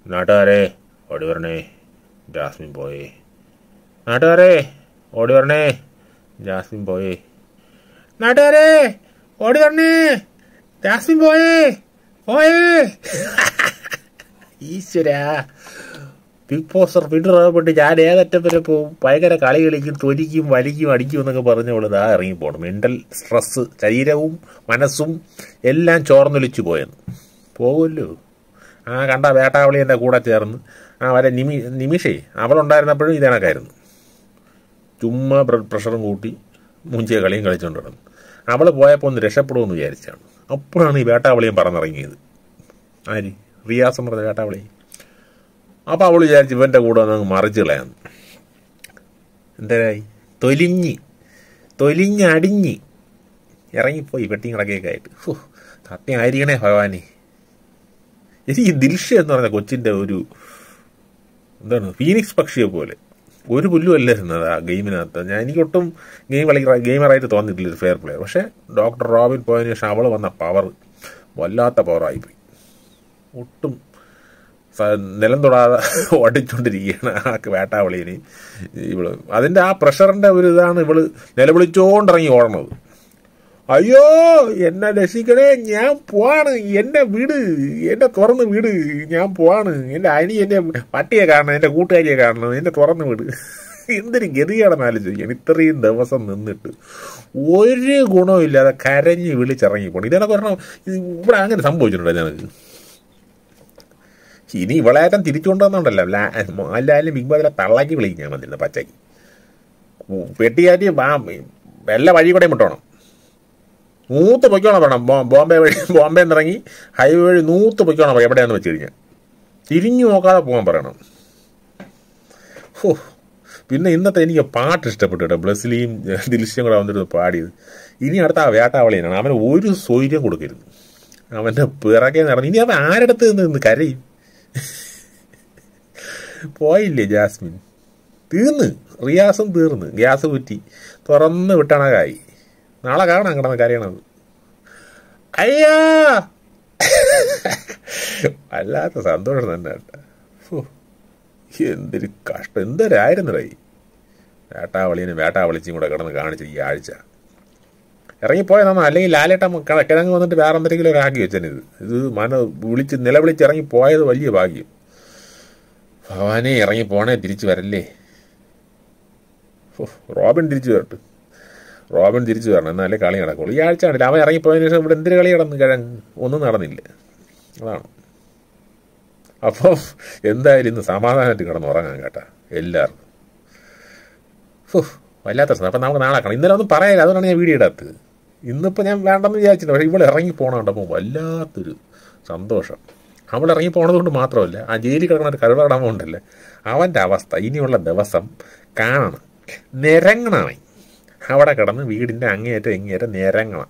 നാട്ടുകാരെ ഓടി വരണേ ജാസ്മിൻ പോയേ നാട്ടുകാരെ ഓടി വരണേ ജാസ്മിൻ പോയേ നാട്ടുകാരെ ഓടി വരണേ ജാസ്മിൻ പോയേ പോയേ ഈശ്വരാ ബിഗ് പോസ്റ്റർ വിടറാകപ്പെട്ട് ഞാൻ ഏതറ്റം വരെ പോവും ഭയങ്കര കളി കളിക്കും തൊലിക്കും വലിക്കും അടിക്കും എന്നൊക്കെ പറഞ്ഞവൾ ഇതാ ഇറങ്ങി പോകണം മെൻ്റൽ സ്ട്രെസ്സ് ശരീരവും മനസ്സും എല്ലാം ചോർന്നൊലിച്ചു പോയെന്ന് പോകുമല്ലോ ആ കണ്ട വേട്ടാവളി എൻ്റെ കൂടെ ചേർന്ന് ആ വരെ നിമി നിമിഷേ അവളുണ്ടായിരുന്നപ്പോഴും ഇതേണക്കായിരുന്നു ചുമ്മാ ബ്ലഡ് പ്രഷറും കൂട്ടി മുഞ്ചിയ കളിയും കളിച്ചുകൊണ്ട് കിടന്നു അവൾ പോയപ്പോൾ ഒന്ന് രക്ഷപ്പെടുമെന്ന് വിചാരിച്ചാണ് അപ്പോഴാണ് ഈ വേട്ടാവളിയും പറന്നിറങ്ങിയത് ആര് റിയാസം പറഞ്ഞ വേട്ടാവളി അപ്പോൾ അവൾ വിചാരിച്ച് ഇവൻ്റെ കൂടെ ഒന്ന് മറിച്ച് കളയാന്ന് എന്തരായി തൊലിഞ്ഞ് തൊലിഞ്ഞടിഞ്ഞ് ഇറങ്ങിപ്പോയി വെട്ടിയും കിടക്കുകയൊക്കെ ആയിട്ട് ഹോ സത്യം ആയിരിക്കണേ ഭഗവാനെ എനിക്ക് ഈ ദിൽഷ എന്ന് പറഞ്ഞ കൊച്ചിൻ്റെ ഒരു എന്താണ് ഫീനിക്സ് പക്ഷിയെ പോലെ ഒരു പുല്ലും അല്ലായിരുന്നത് ആ ഗെയിമിനകത്ത് ഞാൻ എനിക്കൊട്ടും ഗെയിം കളി ഗെയിമറായിട്ട് തോന്നിയിട്ടില്ല ഒരു ഫെയർ പ്ലെയർ പക്ഷേ ഡോക്ടർ റോബിൻ പോയതിനു ശേഷം അവൾ വന്ന പവർ വല്ലാത്ത പവറായിപ്പോയി ഒട്ടും സ- നിലം തൊടാതെ ഓടിച്ചുകൊണ്ടിരിക്കുകയാണ് ആ വേട്ടാവളിനെ ഇവള് അതിൻ്റെ ആ പ്രഷറിൻ്റെ ഒരു ഇതാണ് ഇവള് നിലവിളിച്ചോണ്ടിറങ്ങി ഓടണത് അയ്യോ എന്നെ രക്ഷിക്കണേ ഞാൻ പോവാണ് എന്നെ വീട് എന്നെ തുറന്ന് വീട് ഞാൻ പോവാണ് എൻ്റെ അനി എൻ്റെ പട്ടിയെ കാണണം എൻ്റെ കൂട്ടുകാരിയെ കാണണം എന്നെ തുറന്ന് വീട് എന്തൊരു ഗതികേടെന്ന് ആലോചിക്കണം ഇത്രയും ദിവസം നിന്നിട്ട് ഒരു ഗുണവും ഇല്ലാതെ കരഞ്ഞ് വിളിച്ചിറങ്ങി പോകണം ഇതൊക്കെ പറഞ്ഞാൽ ഇവിടെ അങ്ങനെ സംഭവിച്ചിട്ടുണ്ടോ ഞങ്ങൾക്ക് ഇനി ഇവളേറ്റം തിരിച്ചുകൊണ്ടുവന്നുണ്ടല്ലോ മോഹൻലാലും ബിഗ് ബോസിലെ തള്ളാക്കി വിളിക്കും ഞാൻ വന്നിരുന്നത് പച്ചയ്ക്ക് പെട്ടിയാറ്റി വല്ല വഴി കൂടെ മുട്ടണം നൂത്ത് പൊയ്ക്കോണം വേണം ബോ- ബോംബെ വഴി ബോംബെ ഇറങ്ങി ഹൈവേ വഴി നൂത്ത് പൊയ്ക്കോണം പറയും എവിടെയാണെന്ന് വെച്ച് കഴിഞ്ഞാൽ തിരിഞ്ഞു നോക്കാതെ പോകാൻ പറയണം ഹോ പിന്നെ ഇന്നത്തെ എനിക്ക് പാട്ട് ഇഷ്ടപ്പെട്ടു കേട്ടോ ബ്ലസ്ലിയും ദിൽഷ്യം കൂടെ വന്നിട്ട് പാടിയത് ഇനി അടുത്ത ആ വേട്ടാവളിയാണ് അവന് ഒരു സൗകര്യം കൊടുക്കരുത് അവൻ്റെ പിറകെ നടന്ന് ഇനി അവൻ ആരടുത്ത് നിന്ന് നിന്ന് കരയും പോയില്ലേ ജാസ്മിൻ തീർന്ന് റിയാസും തീർന്ന് ഗ്യാസ് കുറ്റി തുറന്ന് വിട്ടണകായി നാളെ കാണാം കിടന്ന് കരയണത് അയ്യാ വല്ലാത്ത സന്തോഷം തന്നെ കേട്ടോ ഫു, എന്തൊരു കഷ്ടം എന്തൊരായിരുന്നു റൈ വേട്ടാവളിനും വേട്ടാവളിച്ചും കൂടെ കിടന്ന് കാണിച്ചു ഈ ആഴ്ച ഇറങ്ങിപ്പോയതാണോ അല്ലെങ്കിൽ ലാലേട്ടൻ ക- കിഴങ്ങ് വന്നിട്ട് വേറെ എന്തെങ്കിലും ഒക്കെ ആക്കി വെച്ചത് ഇത് ഇത് മന വിളിച്ച് നിലവിളിച്ച് ഇറങ്ങി പോയത് വലിയ ഭാഗ്യം ഭവാനെ ഇറങ്ങി പോണേ തിരിച്ചു വരല്ലേ ഹോ, റോബിൻ തിരിച്ചു വരട്ടെ റോബിൻ തിരിച്ചു വരണം എന്നാലേ കളി നടക്കുള്ളൂ ഈ ആഴ്ച ആണില്ല അവൻ ഇറങ്ങിപ്പോയതിനു ശേഷം ഇവിടെ എന്തൊരു കളി നടന്നു കിഴങ്ങ് ഒന്നും നടന്നില്ല അതാണ് അപ്പോൾ എന്തായാലും ഇന്ന് സമാധാനമായിട്ട് കിടന്ന് ഉറങ്ങാൻ കേട്ടാ എല്ലാവർക്കും ഹോ, വല്ലാത്ത സ്ഥലം അപ്പം നമുക്ക് നാളെ കാണാം ഇന്നലെ ഒന്നും പറയാനില്ല അതുകൊണ്ടാണ് ഞാൻ വീഡിയോ ഇടാത്തത് ഇന്നിപ്പോൾ ഞാൻ വേണ്ടെന്ന് വിചാരിച്ചില്ല പക്ഷേ ഇവിടെ ഇറങ്ങി പോകണം കണ്ടപ്പോൾ വല്ലാത്തൊരു സന്തോഷം അവൾ ഇറങ്ങി പോണത് കൊണ്ട് മാത്രമല്ല ആ ജയിലിൽ കിടക്കുന്ന ഒരു കരുളടമ ഉണ്ടല്ലേ അവൻ്റെ അവസ്ഥ ഇനിയുള്ള ദിവസം കാണണം നിരങ്ങണമേ അവിടെ കിടന്ന് വീടിൻ്റെ അങ്ങേയറ്റം ഇങ്ങേയറ്റം നിരങ്ങണം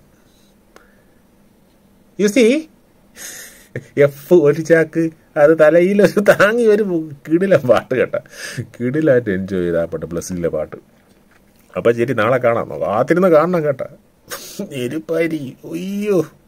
യു സി എഫ് ഒരു ചാക്ക് അത് തലയിൽ ഒരു താങ്ങി ഒരു കിടില പാട്ട് കേട്ട കിടിലായിട്ട് എൻജോയ് ചെയ്ത ആ പാട്ട് പ്ലസിലെ പാട്ട് അപ്പം ശരി നാളെ കാണാം കാത്തിരുന്ന് കാണണം കേട്ടാ എരിപ്പാരി അയ്യോ